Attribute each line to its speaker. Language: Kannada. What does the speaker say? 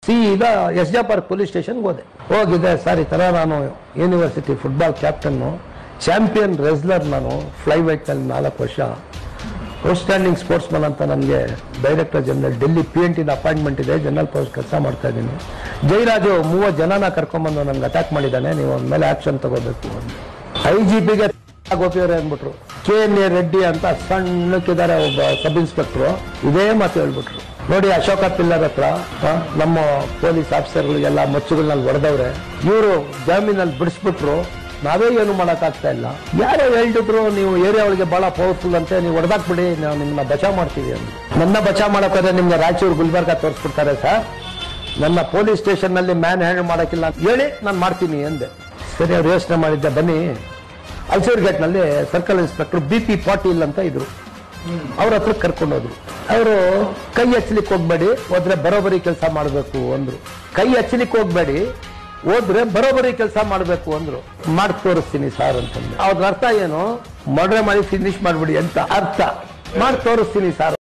Speaker 1: ಸೀದಾ ಎಸ್ ಜೆ ಪಾರ್ಕ್ ಪೊಲೀಸ್ ಸ್ಟೇಷನ್ಗೆ ಹೋದೆ ಹೋಗಿದ್ದೆ ಸರ್ ಈ ಥರ ನಾನು university football captain champion wrestler ನಾನು ಫ್ಲೈ ನಲ್ಲಿ ನಾಲ್ಕು ವರ್ಷ ಔಟ್ಸ್ಟ್ಯಾಂಡಿಂಗ್ ಸ್ಪೋರ್ಟ್ಸ್ ಮನ್ ಅಂತ ನನಗೆ director general Delhi P N ಟಿದ ಅಪಾಯಿಂಟ್ಮೆಂಟ್ ಇದೆ ಜನರಲ್ ಪೋಸ್ಟ್ ಕೆಲಸ ಮಾಡ್ತಾ ಇದ್ದೀನಿ ಜೈರಾಜು ಮೂವತ್ತು ಜನನ ಕರ್ಕೊಂಬಂದು ನನಗೆ ಅಟ್ಯಾಕ್ ಮಾಡಿದ್ದಾನೆ ನೀವು ಅವನ ಮೇಲೆ ಆಕ್ಷನ್ ತಗೋಬೇಕು ಅಂತ ಐ ಜಿ ಪಿಗೆ ಗೋಪಿಯವರೇ ಅಂದ್ಬಿಟ್ರು ಕೆ ಎನ್ ಎ ರೆಡ್ಡಿ ಅಂತ ಸಣ್ಣಕ್ಕಿದ್ದಾರೆ ಒಬ್ಬ ಸಬ್ ಇನ್ಸ್ಪೆಕ್ಟ್ರು ಇದೇ ಮಾತು ಹೇಳ್ಬಿಟ್ರು ನೋಡಿ ಅಶೋಕ ಪಿಲ್ಲರ್ ಹತ್ರ ಆ, ನಮ್ಮ ಪೊಲೀಸ್ ಆಫೀಸರ್ಗಳಿಗೆಲ್ಲ ಮಚ್ಚುಗಳನ್ನ ಹೊಡೆದವ್ರೆ ಇವರು ಜಾಮೀನಲ್ಲಿ ಬಿಡಿಸ್ಬಿಟ್ರು ನಾವೇ ಏನು ಮಾಡೋಕ್ಕಾಗ್ತಾ ಇಲ್ಲ ಯಾರೋ ಹೇಳ್ತಿದ್ರು ನೀವು ಏರಿಯಾ ಒಳಗೆ ಬಹಳ ಪವರ್ಫುಲ್ ಅಂತೆ ನೀವು ಹೊಡೆದಾಕ್ಬಿಡಿ ನಾವು ನಿಮ್ಮನ್ನ ಬಚಾವ್ ಮಾಡ್ತೀವಿ ಅಂತ ನನ್ನ ಬಚಾವ್ ಮಾಡೋಕ್ಕಾದ್ರೆ ನಿಮ್ಗೆ ರಾಯಚೂರು ಗುಲ್ಬರ್ಗ ತೋರಿಸ್ಬಿಡ್ತಾರೆ ಸರ್ ನನ್ನ ಪೊಲೀಸ್ ಸ್ಟೇಷನ್ ನಲ್ಲಿ ಮ್ಯಾನ್ ಹ್ಯಾಂಡಲ್ ಮಾಡಕ್ಕಿಲ್ಲ ಅಂತ ಹೇಳಿ ನಾನು ಮಾಡ್ತೀನಿ ಅಂದೆ ಸರಿ ಅವ್ರು ಯೋಚನೆ ಮಾಡಿದ್ದೆ ಬನ್ನಿ ಅಲ್ಸೂರ್ ಗೇಟ್ ನಲ್ಲಿ circle inspector B P Patil ಅಂತ ಇದ್ರು ಅವ್ರ ಹತ್ರ ಕರ್ಕೊಂಡು ಹೋದ್ರು ಅವರು ಕೈ ಹಚ್ಚಲಿಕ್ಕೆ ಹೋಗ್ಬೇಡಿ ಹೋದ್ರೆ ಬರೋಬರಿ ಕೆಲಸ ಮಾಡಬೇಕು ಅಂದ್ರು ಕೈ ಹಚ್ಚಲಿಕ್ಕೆ ಹೋಗ್ಬೇಡಿ ಹೋದ್ರೆ ಬರೋಬರಿ ಕೆಲಸ ಮಾಡಬೇಕು ಅಂದ್ರು ಮಾಡಿ ತೋರಿಸ್ತೀನಿ ಸರ್ ಅಂತಂದ್ರೆ ಅವ್ರ ಅರ್ಥ ಏನು ಮರ್ಡ್ರೆ ಮಾಡಿ ಫಿನಿಶ್ ಮಾಡ್ಬಿಡಿ ಅಂತ ಅರ್ಥ ಮಾಡಿ ತೋರಿಸ್ತೀನಿ ಸರ್